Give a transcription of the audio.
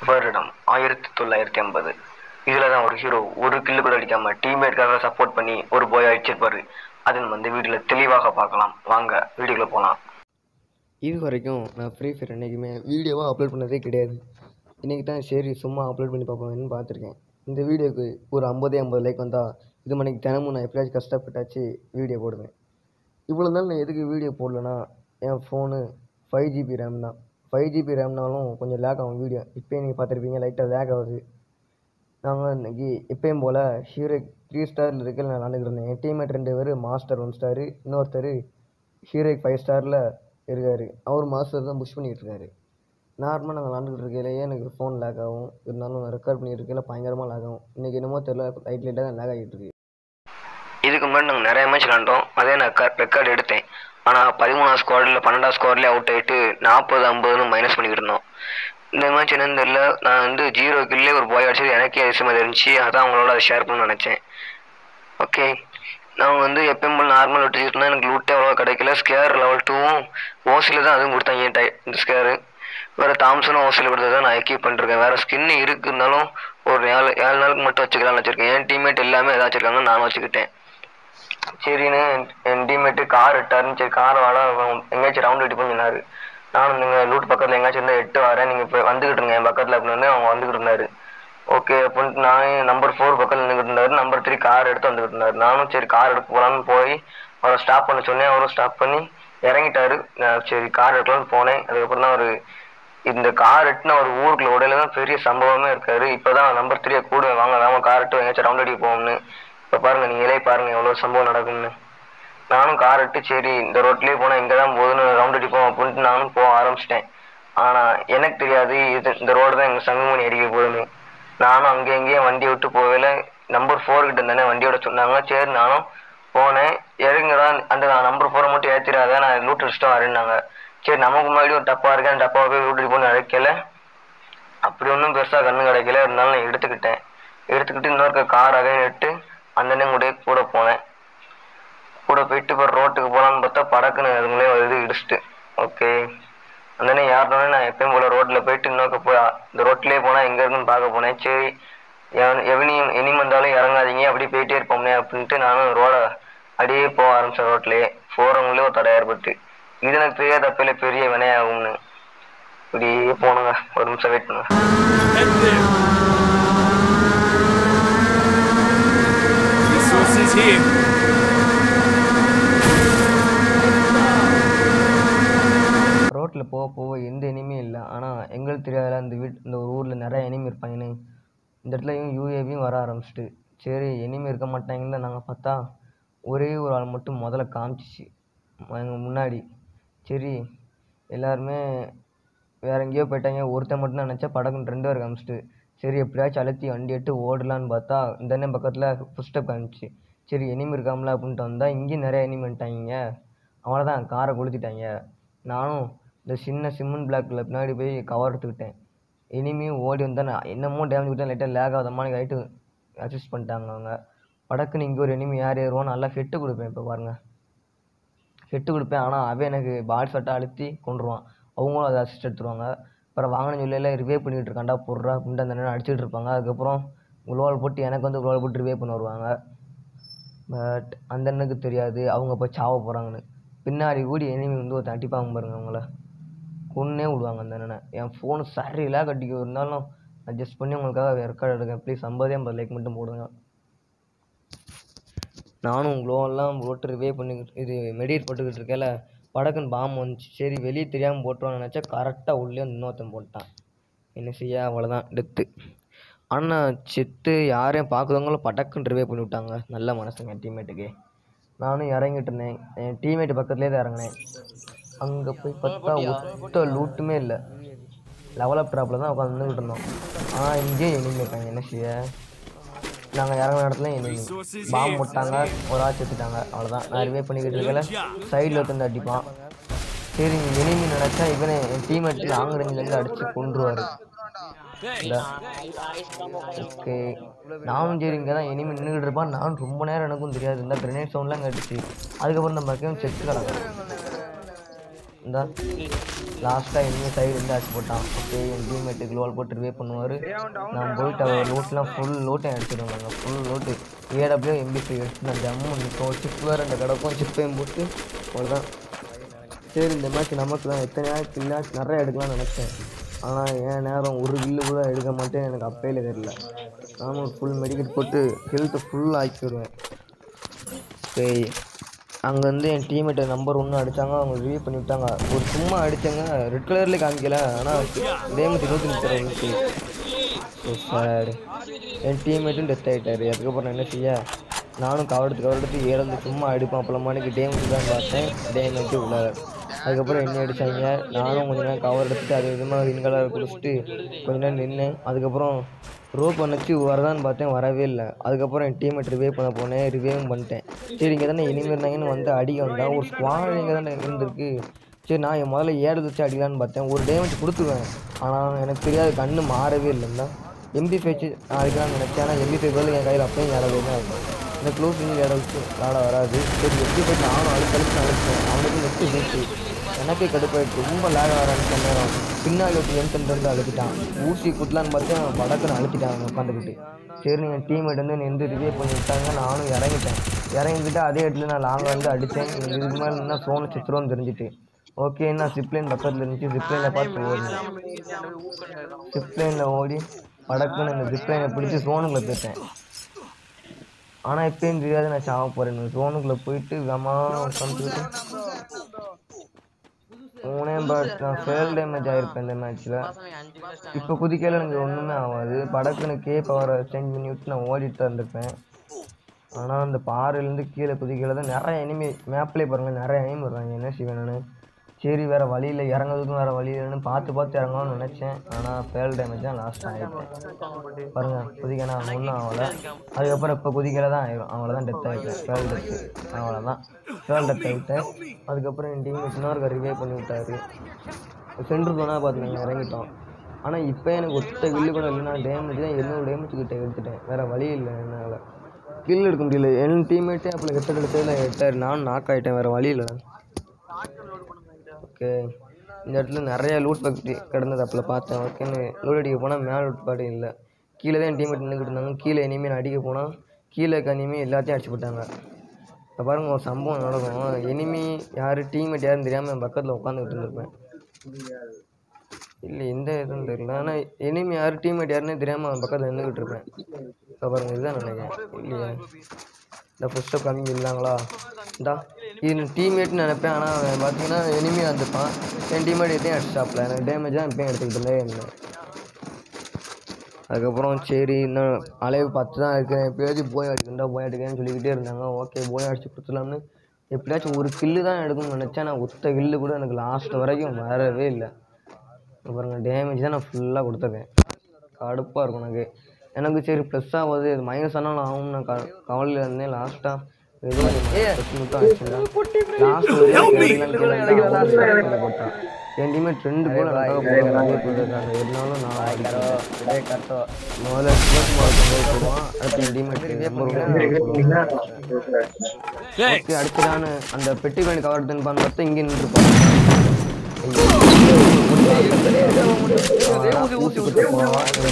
வருடம் ஆயிரத்தி தொள்ளாயிரத்தி ஐம்பது இதில் தான் ஒரு ஹீரோ ஒரு கில்லு கூட அடிக்காம டீம்மேட்காக சப்போர்ட் பண்ணி ஒரு போய் அடிச்சிருப்பாரு அதை வந்து வீடியோவில் தெளிவாக பார்க்கலாம் வாங்க வீடியோக்குள்ள போகலாம் இது வரைக்கும் நான் ஃப்ரீ ஃபயர் என்றைக்குமே வீடியோவாக அப்லோட் பண்ணதே கிடையாது இன்றைக்கி தான் சரி சும்மா அப்லோட் பண்ணி பார்ப்போம்னு பார்த்துருக்கேன் இந்த வீடியோக்கு ஒரு ஐம்பதே ஐம்பது லைக் வந்தால் இது மணிக்கு தினமும் நான் எப்படியாச்சும் கஷ்டப்பட்டாச்சு வீடியோ போடுவேன் இவ்வளோ நாள் நான் எதுக்கு வீடியோ போடலன்னா என் ஃபோனு ஃபைவ் ஜிபி ரேம் தான் ஃபைவ் ஜிபி ரேம்னாலும் கொஞ்சம் லேக் ஆகும் வீடியோ இப்போயே நீங்கள் பார்த்துருப்பீங்க லைட்டாக லேக் ஆகுது நாங்கள் இன்னைக்கு எப்பயும் போல் ஹீரோ த்ரீ ஸ்டாரில் இருக்க நான் விளாண்டுக்கிட்டு இருந்தேன் என் டீம்மேட் ரெண்டு பேர் மாஸ்டர் ஒன் ஸ்டாரு இன்னொருத்தர் ஹீரோயிக் ஃபைவ் ஸ்டாரில் இருக்கார் அவர் மாஸ்டர் தான் புஷ் பண்ணிகிட்டு இருக்காரு நார்மலாக நாங்கள் விளாண்டுக்கிட்டு இருக்கையிலேயே எனக்கு ஃபோன் லேக் ஆகும் இருந்தாலும் ரெக்கார்ட் பண்ணிட்டு இருக்கையில பயங்கரமாக லேக் ஆகும் இன்றைக்கி என்னமோ தெரியல லைட் லைட்டாக தான் லேக் ஆகிட்டு இருக்கு இதுக்கு முன்னாடி நாங்கள் நிறைய மேட்ச் விளாண்டோம் அதே நான் ரெக்கார்டு எடுத்தேன் ஆனால் பதிமூணாவது ஸ்குவாடில் பன்னெண்டாவது ஸ்குவாட்லேயே அவுட் ஆகிட்டு நாற்பது ஐம்பதுன்னு மைனஸ் பண்ணிக்கிட்டு இருந்தோம் இந்த மேட்ச் என்னன்னு தெரியல நான் வந்து ஜீரோ கில்லே ஒரு பாய் அடிச்சது எனக்கே அதிசயமாக தெரிஞ்சு அதான் அவங்களோட அதை ஷேர் பண்ண நினச்சேன் ஓகே நான் வந்து எப்பயும் போல் நார்மல் விட்டு இருந்தால் எனக்கு லூட்டே அவ்வளோவா கிடைக்கல ஸ்கேர் லெவல் டூவும் ஓசியில் தான் அதுவும் கொடுத்தாங்க என் டை இந்த ஸ்கேரு வேறு தாம்சனும் ஓசியில் கொடுத்தது தான் நான் எக்கீப் பண்ணிருக்கேன் வேறு ஸ்கின் இருக்குனாலும் ஒரு ஏழு ஏழு நாளுக்கு மட்டும் வச்சுக்கலாம்னு வச்சுருக்கேன் என் டீம்மேட் எல்லாமே எதாவது வச்சுருக்காங்க நானும் வச்சுக்கிட்டேன் சரின்னு என்- என் டீம்மேட்டு கார் எட்டாருன்னு சரி கார் வாடா எங்கேயாச்சும் ரவுண்ட் அடி பண்ணினாரு நானும் நீங்கள் லூட் பக்கத்தில் எங்கேயாச்சும் இருந்தால் எட்டு வரேன் நீங்கள் இப்போ வந்துக்கிட்டு இருங்க என் பக்கத்தில் அப்படின்னு அவங்க வந்துக்கிட்டு இருந்தாரு ஓகே அப்படின்ட்டு நான் நம்பர் ஃபோர் பக்கத்தில் நின்றுட்டு இருந்தாரு நம்பர் த்ரீ கார் எடுத்து வந்துக்கிட்டு இருந்தாரு நானும் சரி கார் எடுக்க போகலான்னு போய் அவரை ஸ்டாப் பண்ண சொன்னேன் அவரும் ஸ்டாப் பண்ணி இறங்கிட்டாரு நான் சரி கார் எடுக்கலாம்னு போனேன் அதுக்கப்புறம் தான் ஒரு இந்த கார் எட்டுன ஒரு ஊருக்குள்ள உடையில தான் பெரிய சம்பவமே இருக்காரு இப்போதான் நம்பர் த்ரீயை கூட வாங்க வாங்க கார் எட்டு எங்கேயாச்சும் ரவுண்ட் அடிக்க போகும்னு இப்போ பாருங்க நீங்களே பாருங்க எவ்வளோ சம்பவம் நடக்கும்னு நானும் கார் எட்டு சரி இந்த ரோட்லேயே போனால் இங்கே தான் போகுதுன்னு ரவுண்ட் அடிப்போம் அப்படின்ட்டு நானும் போக ஆரம்பிச்சிட்டேன் ஆனால் எனக்கு தெரியாது இது இந்த ரோடு தான் எங்கள் சங்கமணி அடிக்க போகுதுன்னு நானும் அங்கே இங்கேயும் வண்டி விட்டு போகல நம்பர் ஃபோர் கிட்ட தானே வண்டியோட சொன்னாங்க சரி நானும் போனேன் இறங்குடா அந்த நம்பர் ஃபோரை மட்டும் ஏற்றிடாத நான் லூட் அடிச்சுட்டு வரேன்னாங்க சரி நமக்கு முன்னாடி ஒரு டப்பா இருக்கேன் டப்பாவை போய் லூட் அடிப்போம்னு அழைக்கல அப்படி ஒன்றும் பெருசாக கண்ணு கிடைக்கல இருந்தாலும் நான் எடுத்துக்கிட்டேன் எடுத்துக்கிட்டு இன்னொரு கார் அகைன் எட்டு அந்த அண்ணன் கூட கூட போனேன் கூட போயிட்டு இப்போ ரோட்டுக்கு போகலான்னு பார்த்தா படக்குன்னு அதுங்களே இது இடிச்சிட்டு ஓகே அந்த அண்ணன் யாருனே நான் எப்பயும் போல ரோட்டில் போயிட்டு இன்னொரு போய் இந்த ரோட்லேயே போனால் எங்கே இருக்குன்னு பார்க்க போனேன் சரி எவன் எவனையும் இனி வந்தாலும் இறங்காதீங்க அப்படியே போயிட்டே இருப்போம்னே அப்படின்ட்டு நானும் ரோட அப்படியே போக ஆரம்பிச்சேன் ரோட்லேயே போகிறவங்களே ஒரு தடை ஏற்பட்டு இது எனக்கு பெரிய தப்பில்ல பெரிய வினையாகும்னு இப்படியே போனுங்க ஒரு நிமிஷம் வெயிட் பண்ணுங்க Resources here. ரோட்டில் போக போக எந்த எனிமையும் இல்லை ஆனால் எங்களுக்கு தெரியாதுல இந்த வீட் இந்த ஒரு ஊரில் நிறைய எனிமி இருப்பாங்கன்னு இந்த இடத்துலையும் யூஏவியும் வர ஆரம்பிச்சிட்டு சரி எனிமி இருக்க மாட்டாங்கன்னு தான் நாங்கள் பார்த்தா ஒரே ஒரு ஆள் மட்டும் முதல்ல காமிச்சிச்சு எங்கள் முன்னாடி சரி எல்லாருமே வேற எங்கேயோ போயிட்டாங்க ஒருத்தன் மட்டும் தான் நினச்சா படக்குன்னு ரெண்டு பேர் காமிச்சிட்டு சரி எப்படியாச்சும் அழுத்தி வண்டி எடுத்து ஓடலான்னு பார்த்தா இந்த அண்ணன் பக்கத்தில் ஃபுட் ஸ்டெப் காமிச்சு சரி எனிமி இருக்காமல அப்படின்ட்டு வந்தால் இங்கேயும் நிறைய எனிமி வந்துட்டாங்க அவ்வளோதான் காரை கொளுத்திட்டாங்க நானும் இந்த சின்ன சிம்மன் பிளாக்ல பின்னாடி போய் கவர் எடுத்துக்கிட்டேன் இனிமேயும் ஓடி வந்தால் நான் என்னமோ டேமேஜ் விட்டேன் லைட்டாக லேக் ஆகாத மாதிரி ஆகிட்டு அட்ஜஸ்ட் பண்ணிட்டாங்க அவங்க படக்குன்னு இங்கே ஒரு எனிமி யார் ஏறுவோம் நல்லா ஹெட்டு கொடுப்பேன் இப்போ பாருங்கள் ஹெட்டு கொடுப்பேன் ஆனால் அவன் எனக்கு பால் ஷாட்டை அழுத்தி கொண்டுருவான் அவங்களும் அதை அசிஸ்ட் எடுத்துருவாங்க அப்புறம் வாங்கின சொல்லையில ரிவே பண்ணிகிட்டு இருக்காண்டா போடுறா அப்படின்ட்டு அந்த நேரம் அடிச்சிட்டு இருப்பாங்க அதுக்கப்புறம் குளோவால் போட்டு எனக்கு வந்து குளோவால் போட்டு ரிவே பண்ண வருவாங்க பட் அந்த அண்ணனுக்கு தெரியாது அவங்க போய் சாவ போகிறாங்கன்னு பின்னாடி கூடி எனிமி வந்து ஒருத்தன் அடிப்பாங்க பாருங்க அவங்கள கொன்னே விடுவாங்க அந்த அண்ணனை என் ஃபோனு சரியில்லாக கட்டிக்க இருந்தாலும் அட்ஜஸ்ட் பண்ணி உங்களுக்காக ரெக்கார்ட் எடுக்கேன் ப்ளீஸ் ஐம்பதே ஐம்பது லைக் மட்டும் போடுங்க நானும் க்ளோவெல்லாம் போட்டு ரிவே பண்ணிக்கிட்டு இது மெடிட் போட்டுக்கிட்டு இருக்கேல படக்குன்னு பாம்பு வந்துச்சு சரி வெளியே தெரியாமல் போட்டுருவான்னு நினச்சா கரெக்டாக உள்ளே வந்து இன்னொருத்தன் போட்டான் என்ன செய்ய அவ்வளோதான் டெத்து ஆனால் செத்து யாரையும் பார்க்குறவங்களும் படக்குன்னு ரிவே பண்ணி விட்டாங்க நல்ல மனசுங்க என் டீம்மேட்டுக்கு நானும் இறங்கிட்டு இருந்தேன் என் டீம்மேட் பக்கத்துலேயே தான் இறங்கினேன் அங்கே போய் பார்த்தா ஒட்ட லூட்டுமே இல்லை லெவல் அப் ட்ராப்பில் தான் உட்காந்து நின்றுட்டு இருந்தோம் ஆனால் இங்கேயும் எனிமி இருக்காங்க என்ன செய்ய நாங்கள் இறங்கின இடத்துல எனிமி பாம்பு போட்டாங்க ஒரு ஆள் செத்துட்டாங்க அவ்வளோதான் நான் ரிவே பண்ணிக்கிட்டு இருக்கல சைடில் ஒருத்தந்து அடிப்பான் சரி எனிமி நினச்சா இவனை என் டீம்மேட் லாங் ரேஞ்சிலேருந்து அடித்து கொண்டுருவார் இந்த ஓகே நானும் சரி இங்கே தான் எனிமி நின்றுட்டு இருப்பான் நானும் ரொம்ப நேரம் எனக்கும் தெரியாது இந்த கிரனேட் சவுண்ட்லாம் கேட்டுச்சு அதுக்கப்புறம் நம்ம பக்கம் செத்து கிடக்கும் இந்த லாஸ்ட்டாக இனிமே சைடு இருந்து அடிச்சு போட்டான் ஓகே என் டீம்மேட்டு க்ளோல் போட்டு ரிவே பண்ணுவார் நான் போயிட்டு அவர் லோட்லாம் ஃபுல் லோட்டை அடிச்சிடுவாங்க full load AW MP five எடுத்து நான் ஜம்மு நிற்கும் சிப் வேறு அந்த கிடக்கும் சிப்பையும் போட்டு அவ்வளோதான் சரி இந்த மேட்ச் நமக்கு தான் எத்தனை மேட்ச் மேட்ச் நிறைய எடுக்கலாம்னு நினச்சேன் ஆனால் என் நேரம் ஒரு கில்லு கூட எடுக்க மாட்டேன்னு எனக்கு அப்பையில தெரியல நானும் ஃபுல் மெடிக்கெட் போட்டு ஹெல்த்தை ஃபுல் ஆக்கி விடுவேன் சரி அங்கே வந்து என் டீம்மேட்டை நம்பர் ஒன்று அடித்தாங்க அவங்க ரிவ்யூ பண்ணி விட்டாங்க ஒரு சும்மா அடித்தாங்க ரெட் கலர்லேயே காமிக்கல ஆனால் டேமேஜ் இருபத்தி முப்பது இருந்துச்சு ஸோ சார் என் டீம்மேட்டும் டெத் ஆகிட்டார் அதுக்கப்புறம் நான் என்ன செய்ய நானும் கவர் எடுத்து கவர் எடுத்து ஏறந்து சும்மா அடிப்பேன் அப்பளமானுக்கு டேமேஜ் தான் பார்த்தேன் டேமேஜ் உள்ளார அதுக்கப்புறம் என்ன அடித்தாங்க நானும் கொஞ்ச நேரம் கவர் எடுத்துட்டு அது விதமாக வின் கலர் குடிச்சிட்டு கொஞ்ச நேரம் நின்னேன் அதுக்கப்புறம் ரோப் அணைச்சி வரதான்னு பார்த்தேன் வரவே இல்லை அதுக்கப்புறம் என் டீம்மேட் ரிவே பண்ண போனேன் ரிவேவும் பண்ணிட்டேன் சரி இங்கே தானே இனிமேல் இருந்தாங்கன்னு வந்து அடிக்க வந்தா ஒரு ஸ்குவாட் இங்கே தானே இருந்திருக்கு சரி நான் என் முதல்ல ஏடு வச்சு அடிக்கலான்னு பார்த்தேன் ஒரு டேமேஜ் கொடுத்துருவேன் ஆனால் எனக்கு தெரியாது கண்ணு மாறவே இல்லைன்னா எம்பி ஃபேச்சு அடிக்கலாம்னு நினச்சேன் ஆனால் எம்பி ஃபேச் என் கையில் அப்பயும் ஏடவே தான் இருக்கும் இந்த க்ளோஸ் இங்கே ஏட வச்சு விளாட வராது சரி எம்பி ஃபேச் நானும் அழுத்து அழுத்து அழுத்தேன் அவனுக்கு நெக்ஸ்ட் ஃபேச்சு எனக்கே கடுப்பாயிடுச்சு ரொம்ப லேக் வர ஆரம்பிச்ச நேரம் பின்னாடி ஒருத்தர் என் சென்டர் வந்து அழுத்திட்டான் ஊசி குத்தலான்னு பார்த்து அவன் படக்குன்னு அழுத்திட்டான் உட்காந்துக்கிட்டு சரி நீங்கள் டீம்மேட் வந்து நின்று ரிவே பண்ணி விட்டாங்க நானும் இறங்கிட்டேன் இறங்கிட்டு அதே இடத்துல நான் லாங்காக வந்து அடித்தேன் இதுக்கு மேலே என்ன சோனு சித்திரம்னு தெரிஞ்சுட்டு ஓகே நான் சிப்லைன் பக்கத்தில் இருந்துச்சு சிப்லைனில் பார்த்து ஓடினேன் சிப்லைனில் ஓடி படக்குன்னு அந்த ஜிப்லைனை பிடிச்சி சோனுக்குள்ளே போயிட்டேன் ஆனால் இப்பயும் தெரியாது நான் சாவ போகிறேன் சோனுக்குள்ளே போயிட்டு கமா உட்காந்துக்கிட்டு மூணே பட் நான் ஃபெயில் டேமேஜ் ஆகிருப்பேன் இந்த மேட்ச்சில் இப்போ குதிக்கையில் எனக்கு ஒன்றுமே ஆகாது படக்குன்னு கே பவரை சேஞ்ச் பண்ணி விட்டு நான் ஓடிட்டு தான் இருந்திருப்பேன் ஆனால் அந்த பாறையிலேருந்து கீழே குதிக்கையில் தான் நிறைய எனிமி மேப்லேயே பாருங்கள் நிறைய எனிமி வருவாங்க என்ன செய்வேன் நான் சரி வேறு வழியில் இறங்குறதுக்கும் வேறு வழி இல்லைன்னு பார்த்து பார்த்து இறங்கலாம்னு நினச்சேன் ஆனால் ஃபெயில் டேமேஜ் தான் லாஸ்ட் ஆகிட்டேன் பாருங்க குதிக்க நான் ஒன்றும் ஆகலை அதுக்கப்புறம் இப்போ குதிக்கல தான் ஆயிரும் அவ்வளோதான் டெத் ஆகிட்டேன் ஃபெயில் டெத்து அவ்வளோதான் ஃபெயில் டெத் ஆகிட்டேன் அதுக்கப்புறம் என் டீம் இன்னொரு ரிவே பண்ணி விட்டாரு சென்ட்ரு போனால் பார்த்துங்க இறங்கிட்டோம் ஆனால் இப்போ எனக்கு ஒத்த கில்லு கூட இல்லைனா டேமேஜ் தான் எழுநூறு டேமேஜ் கிட்ட எடுத்துட்டேன் வேறு வழி இல்லை என்னால் கில் எடுக்க முடியல என் டீம்மேட்டே அப்போ ஹெட் எடுத்ததில் எட்டார் நானும் நாக் ஆகிட்டேன் வேறு வழி இல்லை ஓகே இந்த இடத்துல நிறைய லூட் பக்கெட் கிடந்தது அப்போ பார்த்தேன் ஓகேன்னு லூட் அடிக்க போனால் மேலே லூட் பாட்டு இல்லை கீழே தான் என் டீம்மேட் நின்றுக்கிட்டு இருந்தாங்க கீழே இனிமேல் அடிக்க போனால் கீழே இருக்க இனிமே எல்லாத்தையும் அடிச்சு போட்டாங்க இப்போ பாருங்க ஒரு சம்பவம் நடக்கும் எனிமி யார் டீம்மேட் யாருன்னு தெரியாமல் என் பக்கத்தில் உட்காந்துக்கிட்டு இருந்திருப்பேன் இல்லை எந்த இதுன்னு தெரியல ஆனால் எனிமி யார் டீம்மேட் யாருன்னே தெரியாமல் அவன் பக்கத்தில் நின்றுக்கிட்டு இருப்பேன் இப்போ பாருங்க இதுதான் நினைக்கிறேன் இல்லையா இந்த ஃபுட் ஸ்டெப் கம்மி இல்லாங்களா இந்தா இது டீம்மேட்னு நினைப்பேன் ஆனால் அவன் பார்த்தீங்கன்னா எனிமி வந்துப்பான் என் டீம்மேட் எதையும் அடிச்சாப்ல எனக்கு டேமேஜ் தான் இப்பயும் எடுத்துக்கிட்டே இருந்தேன் அதுக்கப்புறம் சரி இன்னும் அலைவு பத்து தான் இருக்கேன் எப்படியாச்சும் போய் அடிக்கண்டா போய் அடிக்கன்னு சொல்லிக்கிட்டே இருந்தாங்க ஓகே போய் அடிச்சு கொடுத்துலாம்னு எப்படியாச்சும் ஒரு கில்லு தான் எடுக்கணும்னு நினச்சேன் நான் ஒத்த கில்லு கூட எனக்கு லாஸ்ட் வரைக்கும் வரவே இல்லை இங்க பாருங்க டேமேஜ் தான் நான் ஃபுல்லாக கொடுத்துருக்கேன் கடுப்பாக இருக்கும் எனக்கு எனக்கு சரி ப்ளஸ் ஆகாது இது மைனஸ் ஆனாலும் ஆகும் நான் க கவலையில் இருந்தேன் லாஸ்ட்டாக ஏதோ மட்டும் ஆச்சுன்னா லாஸ்ட் போட்டான் என் டீமேட் ரெண்டு கோல் எனக்காக போடுவாங்க அதே போட்டுருக்காங்க இருந்தாலும் நான் அடிக்கிறேன். முதல்ல ஸ்போர்ட்ஸ் பால் போய் போடுவான் அடுத்து என் டீமேட் நம்பர் ஓகே அடுத்து நான் அந்த பெட்டி பேண்ட் கவர் எடுத்துன்னு பார்த்தா இங்கே நின்றுப்பான் ஊசி குத்த போவான்